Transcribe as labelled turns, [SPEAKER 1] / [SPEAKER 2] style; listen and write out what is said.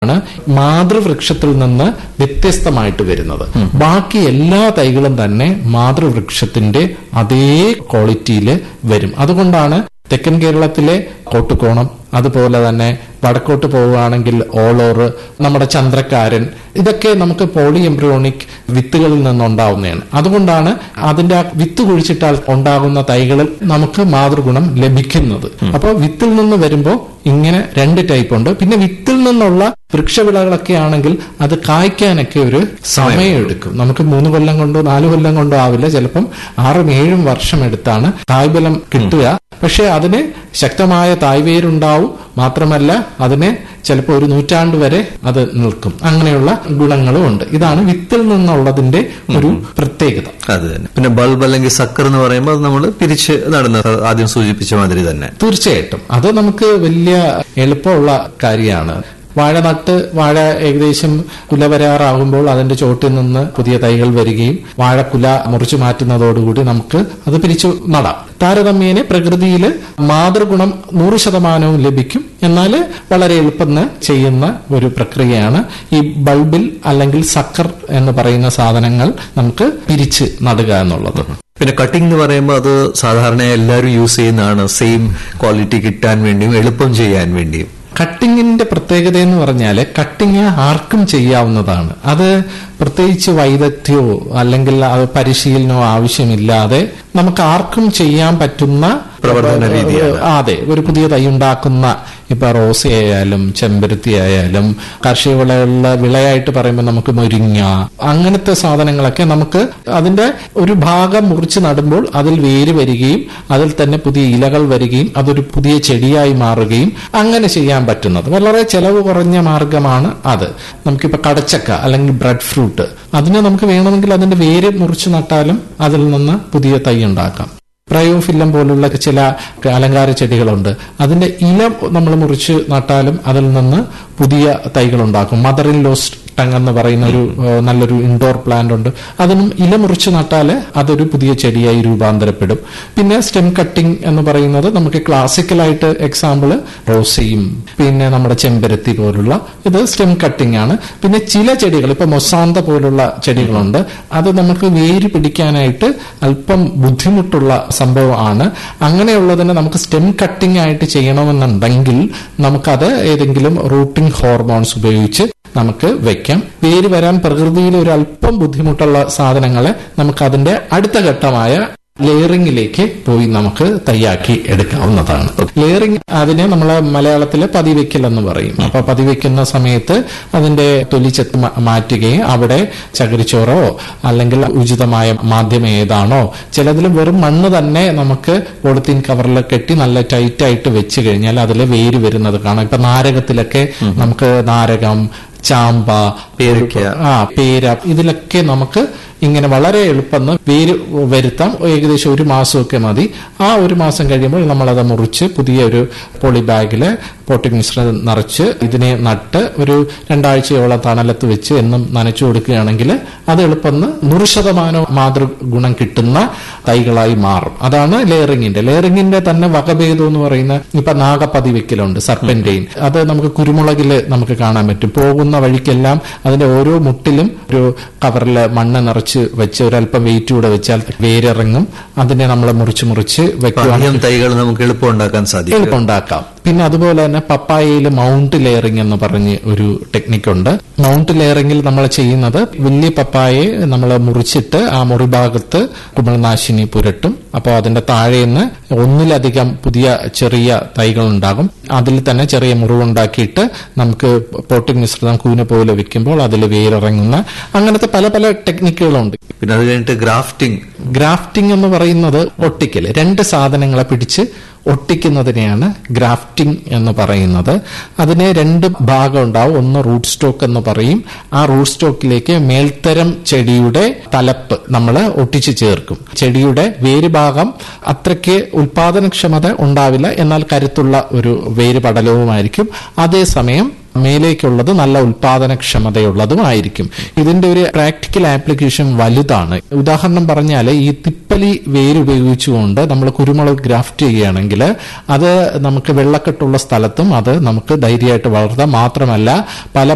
[SPEAKER 1] ആണ് മാതൃവൃക്ഷത്തിൽ നിന്ന് വ്യത്യസ്തമായിട്ട് വരുന്നത് ബാക്കി എല്ലാ തൈകളും തന്നെ മാതൃവൃക്ഷത്തിന്റെ അതേ ക്വാളിറ്റിയിൽ വരും അതുകൊണ്ടാണ് തെക്കൻ കേരളത്തിലെ കോട്ടുകോണം അതുപോലെ തന്നെ വടക്കോട്ട് പോവുകയാണെങ്കിൽ ഓളോർ നമ്മുടെ ചന്ദ്രക്കാരൻ ഇതൊക്കെ നമുക്ക് പോളി എംബ്രിയോണിക് വിത്തുകളിൽ നിന്നുണ്ടാവുന്നതാണ് അതുകൊണ്ടാണ് അതിന്റെ ആ വിത്ത് കുഴിച്ചിട്ടാൽ ഉണ്ടാകുന്ന തൈകളിൽ നമുക്ക് മാതൃഗുണം ലഭിക്കുന്നത് അപ്പോൾ വിത്തിൽ നിന്ന് വരുമ്പോൾ ഇങ്ങനെ രണ്ട് ടൈപ്പ് ഉണ്ട് പിന്നെ വിത്തിൽ നിന്നുള്ള വൃക്ഷവിളകളൊക്കെ ആണെങ്കിൽ അത് കായ്ക്കാനൊക്കെ ഒരു സമയം എടുക്കും നമുക്ക് മൂന്ന് കൊല്ലം കൊണ്ടോ നാല് കൊല്ലം കൊണ്ടോ ആവില്ല ചിലപ്പം ആറും ഏഴും വർഷം എടുത്താണ് കായ്ബലം കിട്ടുക പക്ഷെ അതിന് ശക്തമായ തായ്വേരുണ്ടാവും മാത്രമല്ല അതിന് ചിലപ്പോൾ ഒരു നൂറ്റാണ്ട് വരെ അത് നിൽക്കും അങ്ങനെയുള്ള ഗുണങ്ങളും ഉണ്ട് ഇതാണ് വിത്തിൽ നിന്നുള്ളതിന്റെ ഒരു പ്രത്യേകത
[SPEAKER 2] അത് തന്നെ പിന്നെ ബൾബ് അല്ലെങ്കിൽ സക്കർ എന്ന് പറയുമ്പോൾ അത് നമ്മൾ പിരിച്ച് നടുന്ന ആദ്യം സൂചിപ്പിച്ച മാതിരി തന്നെ
[SPEAKER 1] തീർച്ചയായിട്ടും അത് നമുക്ക് വലിയ എളുപ്പമുള്ള കാര്യമാണ് വാഴ നട്ട് വാഴ ഏകദേശം കുല വരാറാകുമ്പോൾ അതിന്റെ ചോട്ടിൽ നിന്ന് പുതിയ തൈകൾ വരികയും വാഴക്കുല മുറിച്ചു മാറ്റുന്നതോടുകൂടി നമുക്ക് അത് പിരിച്ചു നടാം താരതമ്യേന പ്രകൃതിയിൽ മാതൃഗുണം നൂറ് ശതമാനവും ലഭിക്കും എന്നാൽ വളരെ എളുപ്പം ചെയ്യുന്ന ഒരു പ്രക്രിയയാണ് ഈ ബൾബിൽ അല്ലെങ്കിൽ സക്കർ എന്ന് പറയുന്ന സാധനങ്ങൾ നമുക്ക് പിരിച്ച് നടുക എന്നുള്ളത്
[SPEAKER 2] പിന്നെ കട്ടിംഗ് എന്ന് പറയുമ്പോൾ അത് സാധാരണ എല്ലാവരും യൂസ് ചെയ്യുന്നതാണ് സെയിം ക്വാളിറ്റി കിട്ടാൻ വേണ്ടിയും എളുപ്പം ചെയ്യാൻ വേണ്ടിയും
[SPEAKER 1] കട്ടിങ്ങിന്റെ പ്രത്യേകത എന്ന് പറഞ്ഞാൽ കട്ടിങ് ആർക്കും ചെയ്യാവുന്നതാണ് അത് പ്രത്യേകിച്ച് വൈദഗ്ധ്യമോ അല്ലെങ്കിൽ അത് പരിശീലനമോ ആവശ്യമില്ലാതെ നമുക്ക് ആർക്കും ചെയ്യാൻ പറ്റുന്ന
[SPEAKER 2] പ്രവർത്തന രീതിയാണ്.
[SPEAKER 1] ആ, അതെ ഒരു പുതിയ തൈ ഉണ്ടാക്കുന്ന ഇപ്പൊ റോസ ആയാലും ചെമ്പരത്തി ആയാലും കാർഷിക വിളകളിലെ വിളയായിട്ട് പറയുമ്പോൾ നമുക്ക് മുരിങ്ങ അങ്ങനത്തെ സാധനങ്ങളൊക്കെ നമുക്ക് അതിന്റെ ഒരു ഭാഗം മുറിച്ച് നടുമ്പോൾ അതിൽ വേര് വരികയും അതിൽ തന്നെ പുതിയ ഇലകൾ വരികയും അതൊരു പുതിയ ചെടിയായി മാറുകയും അങ്ങനെ ചെയ്യാൻ പറ്റുന്നത് വളരെ ചെലവ് കുറഞ്ഞ മാർഗമാണ് അത് നമുക്കിപ്പോ കടച്ചക്ക അല്ലെങ്കിൽ ബ്രെഡ് ഫ്രൂട്ട് അതിന് നമുക്ക് വേണമെങ്കിൽ അതിന്റെ വേര് മുറിച്ച് നട്ടാലും അതിൽ നിന്ന് പുതിയ തൈ ഉണ്ടാക്കാം പ്രയോഫില്ലം പോലുള്ള ചില അലങ്കാര ചെടികളുണ്ട് അതിന്റെ ഇല നമ്മൾ മുറിച്ച് നട്ടാലും അതിൽ നിന്ന് പുതിയ തൈകൾ ഉണ്ടാക്കും മദർ ഇൻ ലോസ് ടങ് എന്ന് പറയുന്ന ഒരു ഏഹ്, നല്ലൊരു ഇൻഡോർ പ്ലാന്റ് ഉണ്ട് അതിനും ഇല മുറിച്ച് നട്ടാൽ അതൊരു പുതിയ ചെടിയായി രൂപാന്തരപ്പെടും പിന്നെ സ്റ്റെം കട്ടിംഗ് എന്ന് പറയുന്നത് നമുക്ക് ക്ലാസിക്കലായിട്ട് എക്സാമ്പിൾ റോസയും പിന്നെ നമ്മുടെ ചെമ്പരത്തി പോലുള്ള ഇത് സ്റ്റെം കട്ടിംഗ് ആണ് പിന്നെ ചില ചെടികൾ ഇപ്പൊ മൊസാന്ത പോലുള്ള ചെടികളുണ്ട് അത് നമുക്ക് വേര് പിടിക്കാനായിട്ട് അല്പം ബുദ്ധിമുട്ടുള്ള സംഭവമാണ് അങ്ങനെയുള്ളതിനെ നമുക്ക് സ്റ്റെം കട്ടിംഗ് ആയിട്ട് ചെയ്യണമെന്നുണ്ടെങ്കിൽ നമുക്കത് ഏതെങ്കിലും റൂട്ടിംഗ് ഹോർമോൺസ് ഉപയോഗിച്ച് നമുക്ക് വെക്കാം വേര് വരാൻ പ്രകൃതിയിൽ ഒരു അല്പം ബുദ്ധിമുട്ടുള്ള സാധനങ്ങളെ നമുക്ക് അതിന്റെ അടുത്ത ഘട്ടമായ ലെയറിംഗിലേക്ക് പോയി നമുക്ക് തയ്യാക്കി എടുക്കാവുന്നതാണ് ലെയറിംഗ് അതിനെ നമ്മൾ മലയാളത്തില് പതിവെക്കൽ എന്ന് പറയും അപ്പൊ പതിവെക്കുന്ന സമയത്ത് അതിന്റെ തൊലിച്ചെത്ത് മാ- മാറ്റുകയും അവിടെ ചകിരിച്ചോറോ അല്ലെങ്കിൽ ഉചിതമായ മാധ്യമം ഏതാണോ ചിലതിൽ വെറും മണ്ണ് തന്നെ നമുക്ക് പോളിത്തീൻ കവറിൽ കെട്ടി നല്ല ടൈറ്റ് ആയിട്ട് വെച്ച് കഴിഞ്ഞാൽ അതിൽ വേര് വരുന്നത് കാണാം ഇപ്പൊ നാരകത്തിലൊക്കെ നമുക്ക് നാരകം ചാമ്പ
[SPEAKER 2] പേരയ്ക്ക.
[SPEAKER 1] ആ പേര ഇതിലൊക്കെ നമുക്ക് ഇങ്ങനെ വളരെ എളുപ്പം വേര് വരുത്താം ഏകദേശം ഒരു മാസമൊക്കെ മതി ആ ഒരു മാസം കഴിയുമ്പോൾ നമ്മളത് മുറിച്ച് പുതിയ ഒരു പോളി ബാഗില് പോട്ടിംഗ് മിശ്രിതം നിറച്ച് ഇതിനെ നട്ട് ഒരു രണ്ടാഴ്ചയോളം തണലത്ത് വെച്ച് എന്നും നനച്ചു കൊടുക്കുകയാണെങ്കിൽ അത് എളുപ്പം നൂറ് ശതമാനം മാതൃഗുണം കിട്ടുന്ന തൈകളായി മാറും അതാണ് ലെയറിങ്ങിന്റെ ലെയറിങ്ങിന്റെ തന്നെ വകഭേദം എന്ന് പറയുന്ന ഇപ്പൊ നാഗപ്പതി വെക്കലുണ്ട് സർപ്പന്റെയിൻ അത് നമുക്ക് കുരുമുളകില് നമുക്ക് കാണാൻ പറ്റും പോകുന്ന വഴിക്കെല്ലാം അതിന്റെ ഓരോ മുട്ടിലും ഒരു കവറിൽ മണ്ണ് നിറച്ച് വെച്ച് ഒരല്പം വെയിറ്റ് കൂടെ വെച്ചാൽ വേരിറങ്ങും അതിനെ നമ്മൾ മുറിച്ച് മുറിച്ച് വെക്കുകയാണെങ്കിൽ
[SPEAKER 2] അധികം തൈകൾ നമുക്ക് എളുപ്പം ഉണ്ടാക്കാൻ സാധിക്കും
[SPEAKER 1] എളുപ്പമുണ്ടാക്കാം പിന്നെ അതുപോലെ തന്നെ പപ്പായയിൽ മൗണ്ട് ലെയറിംഗ് എന്ന് പറഞ്ഞ് ഒരു ടെക്നിക് ഉണ്ട് മൗണ്ട് ലെയറിംഗിൽ നമ്മൾ ചെയ്യുന്നത് വലിയ പപ്പായയെ നമ്മൾ മുറിച്ചിട്ട് ആ മുറി ഭാഗത്ത് കുമിൾനാശിനി പുരട്ടും അപ്പോൾ അതിന്റെ താഴേന്ന് ഒന്നിലധികം പുതിയ ചെറിയ തൈകൾ ഉണ്ടാകും അതിൽ തന്നെ ചെറിയ മുറിവുണ്ടാക്കിയിട്ട് നമുക്ക് പോട്ടിംഗ് മിശ്രിതം കൂന പോലെ വെക്കുമ്പോൾ അതിൽ വേരിറങ്ങുന്ന അങ്ങനത്തെ പല പല ടെക്നിക്കുകളുണ്ട്
[SPEAKER 2] പിന്നെ അത് കഴിഞ്ഞിട്ട് ഗ്രാഫ്റ്റിംഗ്
[SPEAKER 1] ഗ്രാഫ്റ്റിംഗ് എന്ന് പറയുന്നത് ഒട്ടിക്കല് രണ്ട് സാധനങ്ങളെ പിടിച്ച് ഒട്ടിക്കുന്നതിനെയാണ് ഗ്രാഫ്റ്റിംഗ് എന്ന് പറയുന്നത് അതിന് രണ്ട് ഭാഗം ഉണ്ടാവും ഒന്ന് റൂട്ട് സ്റ്റോക്ക് എന്ന് പറയും ആ റൂട്ട് സ്റ്റോക്കിലേക്ക് മേൽത്തരം ചെടിയുടെ തലപ്പ് നമ്മൾ ഒട്ടിച്ചു ചേർക്കും ചെടിയുടെ വേര് ഭാഗം അത്രയ്ക്ക് ഉൽപാദനക്ഷമത ഉണ്ടാവില്ല എന്നാൽ കരുത്തുള്ള ഒരു വേര് പടലവുമായിരിക്കും അതേസമയം മേലേക്കുള്ളത് നല്ല ഉൽപാദനക്ഷമതയുള്ളതുമായിരിക്കും ഇതിന്റെ ഒരു പ്രാക്ടിക്കൽ ആപ്ലിക്കേഷൻ വലുതാണ് ഉദാഹരണം പറഞ്ഞാൽ ഈ തിപ്പലി വേരുപയോഗിച്ചുകൊണ്ട് നമ്മൾ കുരുമുളക് ഗ്രാഫ്റ്റ് ചെയ്യുകയാണെങ്കിൽ അത് നമുക്ക് വെള്ളക്കെട്ടുള്ള സ്ഥലത്തും അത് നമുക്ക് ധൈര്യമായിട്ട് വളർത്താം മാത്രമല്ല പല